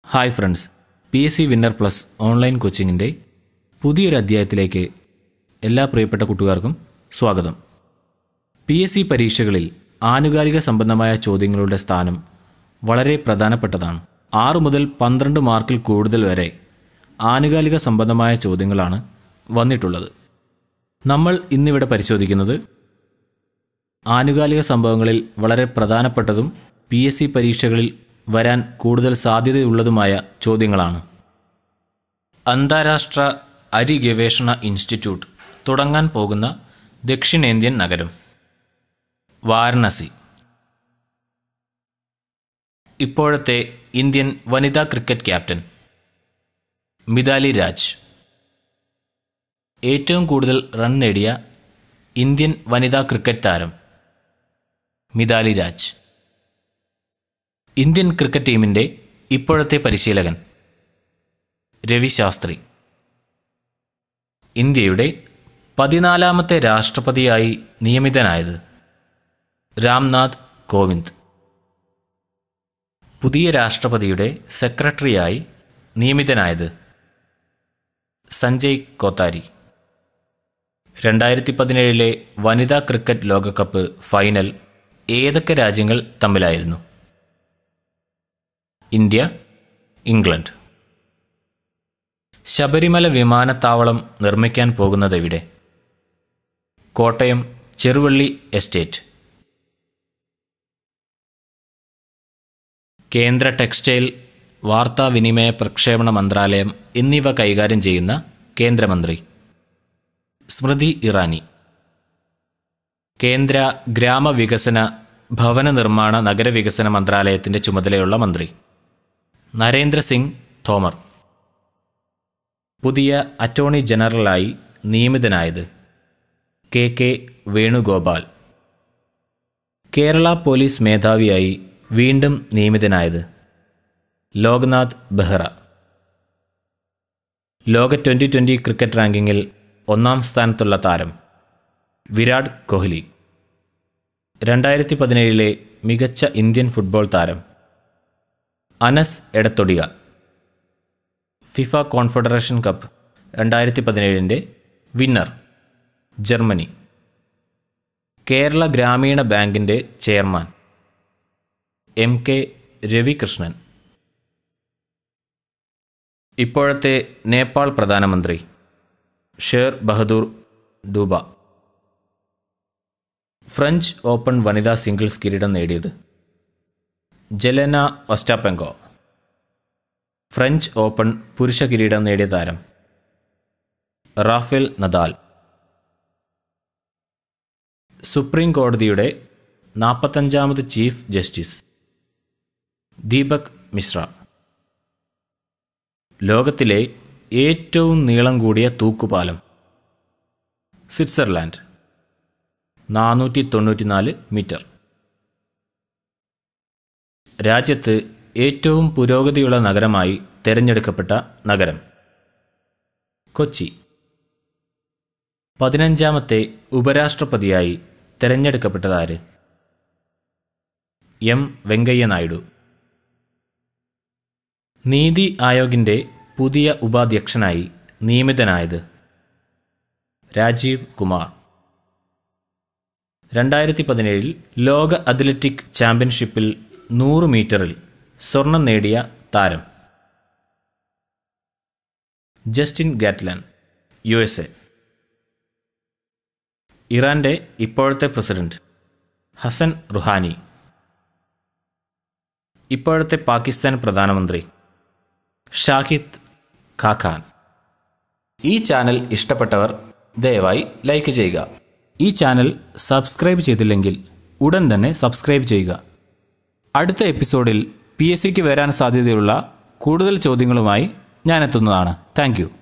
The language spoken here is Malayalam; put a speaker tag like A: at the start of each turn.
A: hi friends P S C winner plus online കോച്ചിങ്ങിൻ്റെ പുതിയൊരു അധ്യായത്തിലേക്ക് എല്ലാ പ്രിയപ്പെട്ട കൂട്ടുകാർക്കും സ്വാഗതം പി എസ് സി പരീക്ഷകളിൽ ആനുകാലിക സംബന്ധമായ ചോദ്യങ്ങളുടെ സ്ഥാനം വളരെ പ്രധാനപ്പെട്ടതാണ് ആറ് മുതൽ പന്ത്രണ്ട് മാർക്കിൽ കൂടുതൽ വരെ ആനുകാലിക സംബന്ധമായ ചോദ്യങ്ങളാണ് വന്നിട്ടുള്ളത് നമ്മൾ ഇന്നിവിടെ പരിശോധിക്കുന്നത് ആനുകാലിക സംഭവങ്ങളിൽ വളരെ പ്രധാനപ്പെട്ടതും പി എസ് സി പരീക്ഷകളിൽ വരാൻ കൂടുതൽ സാധ്യതയുള്ളതുമായ ചോദ്യങ്ങളാണ് അന്താരാഷ്ട്ര അരി ഗവേഷണ ഇൻസ്റ്റിറ്റ്യൂട്ട് തുടങ്ങാൻ പോകുന്ന ദക്ഷിണേന്ത്യൻ നഗരം വാരണസി ഇപ്പോഴത്തെ ഇന്ത്യൻ വനിതാ ക്രിക്കറ്റ് ക്യാപ്റ്റൻ മിതാലി രാജ് ഏറ്റവും കൂടുതൽ റൺ നേടിയ ഇന്ത്യൻ വനിതാ ക്രിക്കറ്റ് താരം മിതാലി രാജ് ഇന്ത്യൻ ക്രിക്കറ്റ് ടീമിൻ്റെ ഇപ്പോഴത്തെ പരിശീലകൻ രവി ശാസ്ത്രി ഇന്ത്യയുടെ പതിനാലാമത്തെ രാഷ്ട്രപതിയായി നിയമിതനായത് രാംനാഥ് കോവിന്ദ് പുതിയ രാഷ്ട്രപതിയുടെ സെക്രട്ടറിയായി നിയമിതനായത് സഞ്ജയ് കോത്താരി രണ്ടായിരത്തി പതിനേഴിലെ വനിതാ ക്രിക്കറ്റ് ലോകകപ്പ് ഫൈനൽ ഏതൊക്കെ രാജ്യങ്ങൾ തമ്മിലായിരുന്നു ഇന്ത്യ ഇംഗ്ലണ്ട് ശബരിമല വിമാനത്താവളം നിർമ്മിക്കാൻ പോകുന്നതെവിടെ കോട്ടയം ചെറുവള്ളി എസ്റ്റേറ്റ് കേന്ദ്ര ടെക്സ്റ്റൈൽ വാർത്താവിനിമയ പ്രക്ഷേപണ മന്ത്രാലയം എന്നിവ കൈകാര്യം ചെയ്യുന്ന കേന്ദ്രമന്ത്രി സ്മൃതി ഇറാനി കേന്ദ്ര ഗ്രാമവികസന ഭവന നിർമ്മാണ നഗരവികസന മന്ത്രാലയത്തിന്റെ ചുമതലയുള്ള മന്ത്രി നരേന്ദ്രസിംഗ് തോമർ പുതിയ attorney ജനറലായി നിയമിതനായത് K K Venugopal Kerala police മേധാവിയായി വീണ്ടും നിയമിതനായത് ലോക്നാഥ് ബെഹ്റ ലോക ട്വൻ്റി ട്വൻ്റി ക്രിക്കറ്റ് റാങ്കിങ്ങിൽ ഒന്നാം സ്ഥാനത്തുള്ള താരം വിരാട് കോഹ്ലി രണ്ടായിരത്തി പതിനേഴിലെ മികച്ച ഇന്ത്യൻ ഫുട്ബോൾ താരം Anas Edathodika FIFA Confederation cup രണ്ടായിരത്തി പതിനേഴിൻ്റെ വിന്നർ ജർമ്മനി കേരള ഗ്രാമീണ ബാങ്കിൻ്റെ ചെയർമാൻ എം കെ രവികൃഷ്ണൻ ഇപ്പോഴത്തെ നേപ്പാൾ പ്രധാനമന്ത്രി ഷേർ ബഹദൂർ ദൂബ ഫ്രഞ്ച് ഓപ്പൺ വനിതാ സിംഗിൾസ് കിരീടം നേടിയത് ജെലന ഒസ്റ്റാപെങ്കോ ഫ്രഞ്ച് ഓപ്പൺ പുരുഷ കിരീടം നേടിയ താരം റാഫേൽ നദാൽ സുപ്രീം കോടതിയുടെ നാൽപ്പത്തഞ്ചാമത് ചീഫ് ജസ്റ്റിസ് ദീപക് മിശ്ര ലോകത്തിലെ ഏറ്റവും നീളം കൂടിയ തൂക്കുപാലം സ്വിറ്റ്സർലാൻഡ് നാനൂറ്റി തൊണ്ണൂറ്റിനാല് മീറ്റർ രാജ്യത്ത് ഏറ്റവും പുരോഗതിയുള്ള നഗരമായി തിരഞ്ഞെടുക്കപ്പെട്ട നഗരം കൊച്ചി പതിനഞ്ചാമത്തെ ഉപരാഷ്ട്രപതിയായി തിരഞ്ഞെടുക്കപ്പെട്ടതാര് എം വെങ്കയ്യ നായിഡു നീതി ആയോഗിൻ്റെ പുതിയ ഉപാധ്യക്ഷനായി നിയമിതനായത് രാജീവ് കുമാർ രണ്ടായിരത്തി പതിനേഴിൽ ലോക അത്ലറ്റിക് ചാമ്പ്യൻഷിപ്പിൽ നൂറ് മീറ്ററിൽ സ്വർണം നേടിയ താരം Justin Gatlin U S A ഇറാന്റെ ഇപ്പോഴത്തെ പ്രസിഡന്റ് ഹസൻ റുഹാനി ഇപ്പോഴത്തെ പാകിസ്ഥാൻ പ്രധാനമന്ത്രി ഷാഹിദ് ഖാഖാൻ ഈ ചാനൽ ഇഷ്ടപ്പെട്ടവർ ദയവായി ലൈക്ക് ചെയ്യുക ഈ ചാനൽ സബ്സ്ക്രൈബ് ചെയ്തില്ലെങ്കിൽ ഉടൻ തന്നെ സബ്സ്ക്രൈബ് ചെയ്യുക അടുത്ത എപ്പിസോഡിൽ പി എസ് സിക്ക് വരാൻ സാധ്യതയുള്ള കൂടുതൽ ചോദ്യങ്ങളുമായി ഞാൻ എത്തുന്നതാണ് താങ്ക്